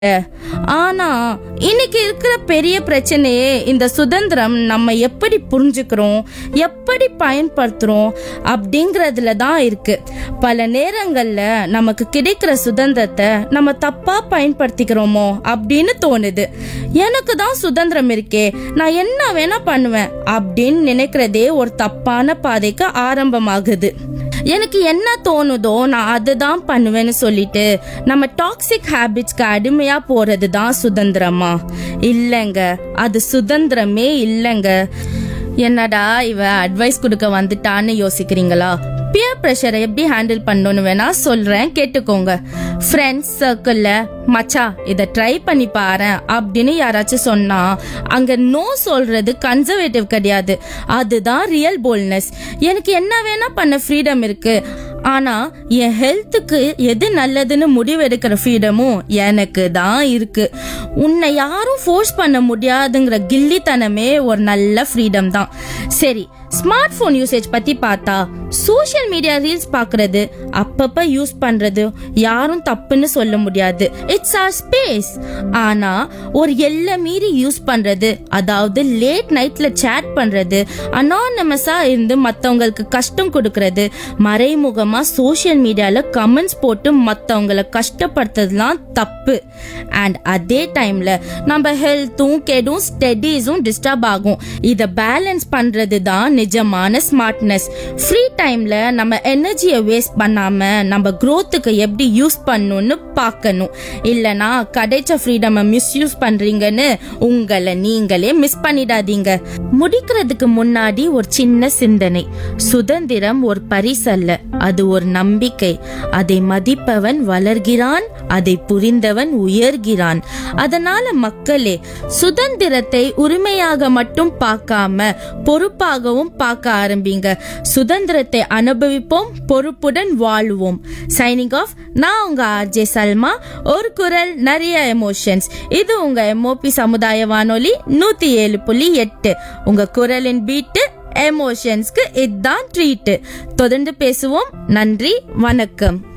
ஆனா இன்னைக்கு இருக்கிற பெரிய பிரச்சனையே இந்த சுதந்திரம் நம்ம எப்படி புரிஞ்சுக்கிறோம் எப்படி பயன்படுத்துறோம் அப்படிங்கறதுல தான் இருக்கு பல நேரங்கள்ல நமக்கு கிடைக்கிற சுதந்திரத்தை நம்ம தப்பா பயன்படுத்திக்கிறோமோ அப்படின்னு தோணுது எனக்கு தான் சுதந்திரம் இருக்கே நான் என்ன வேணா பண்ணுவேன் அப்படின்னு நினைக்கிறதே ஒரு தப்பான பாதைக்கு ஆரம்பமாகுது எனக்கு என்ன தோணுதோ நான் அதுதான் பண்ணுவேன்னு சொல்லிட்டு நம்ம டாக்ஸிக் ஹேபிட்ஸ்க்கு அடிமையா போறது தான் சுதந்திரமா இல்லைங்க அது சுதந்திரமே இல்லைங்க என்னடா இவ அட்வைஸ் கொடுக்க வந்துட்டான்னு யோசிக்கிறீங்களா பியர் ப்ரெஷரை எப்படி ஹேண்டில் பண்ணணும்னு வேணா சொல்றேன் கேட்டுக்கோங்க ஃப்ரெண்ட்ஸ் சர்க்கிள்ல மச்சா இதை ட்ரை பண்ணி பாரு அப்படின்னு யாராச்சும் சொன்னா அங்க நோ சொல்றது கன்சர்வேட்டிவ் கிடையாது அதுதான் ரியல் போல்ட்னஸ் எனக்கு என்ன வேணா பண்ண ஃப்ரீடம் இருக்கு ஆனா என் ஹெல்த்துக்கு எது நல்லதுன்னு முடிவெடுக்கிற ஃப்ரீடமும் எனக்கு தான் இருக்கு உன்னை யாரும் ஃபோர்ஸ் பண்ண முடியாதுங்கிற கில்லித்தனமே ஒரு நல்ல ஃப்ரீடம் தான் சரி ஸ்மார்ட் போன் யூசேஜ் பத்தி பார்த்தா சோஷியல் மீடியா ரீல்ஸ் பார்க்கிறது அப்பப்ப யூஸ் பண்றது யாரும் தப்புன்னு சொல்ல முடியாது இட்ஸ் ஆர் ஸ்பேஸ் ஆனா ஒரு எல்லை மீறி யூஸ் பண்றது அதாவது லேட் நைட்ல சேட் பண்றது அனானமஸா இருந்து மத்தவங்களுக்கு கஷ்டம் கொடுக்கறது மறைமுகமா சோஷியல் மீடியால கமெண்ட்ஸ் போட்டு மத்தவங்களை கஷ்டப்படுத்துறதுலாம் தப்பு அண்ட் அதே டைம்ல நம்ம ஹெல்த்தும் கெடும் ஸ்டடீஸும் டிஸ்டர்ப் ஆகும் இத பேலன்ஸ் பண்றது தான் நிஜமான ஸ்மார்ட்னஸ் ஃப்ரீ டைம்ல நம்ம எனர்ஜியை வேஸ்ட் பண்ணாம நம்ம growthக்கு எப்படி யூஸ் பண்ணணும்னு பார்க்கணும் இல்லனா கிடைச்ச ஃப்ரீடமை மிஸ்யூஸ் பண்றீங்கன்னு உங்களை நீங்களே மிஸ் பண்ணிடாதீங்க முடிக்கிறதுக்கு முன்னாடி ஒரு சின்ன சிந்தனை சுதந்திரம் ஒரு பரிசல்ல அது ஒரு நம்பிக்கை அதை மதிப்பவன் வளர்கிறான் அதை புரிந்தவன் உயர்கிறான் அதனால மக்களே சுதந்திரத்தை உரிமையாக மட்டும் பார்க்காம பொறுப்பாகவும் பார்க்க ஆரம்பிங்க சுதந்திரத்தை அனுபவிப்போம் பொறுப்புடன் வாழ்வோம் சைனிங் ஆஃப் நான் உங்க ஆர்ஜே சல்மா ஒரு குரல் நிறைய எமோஷன்ஸ் இது உங்க எம்ஓபி சமுதாய வானொலி நூத்தி ஏழு புள்ளி எட்டு உங்க குரலின் பீட்டு எமோஷன்ஸ்க்கு இதுதான் ட்ரீட் தொடர்ந்து பேசுவோம் நன்றி வணக்கம்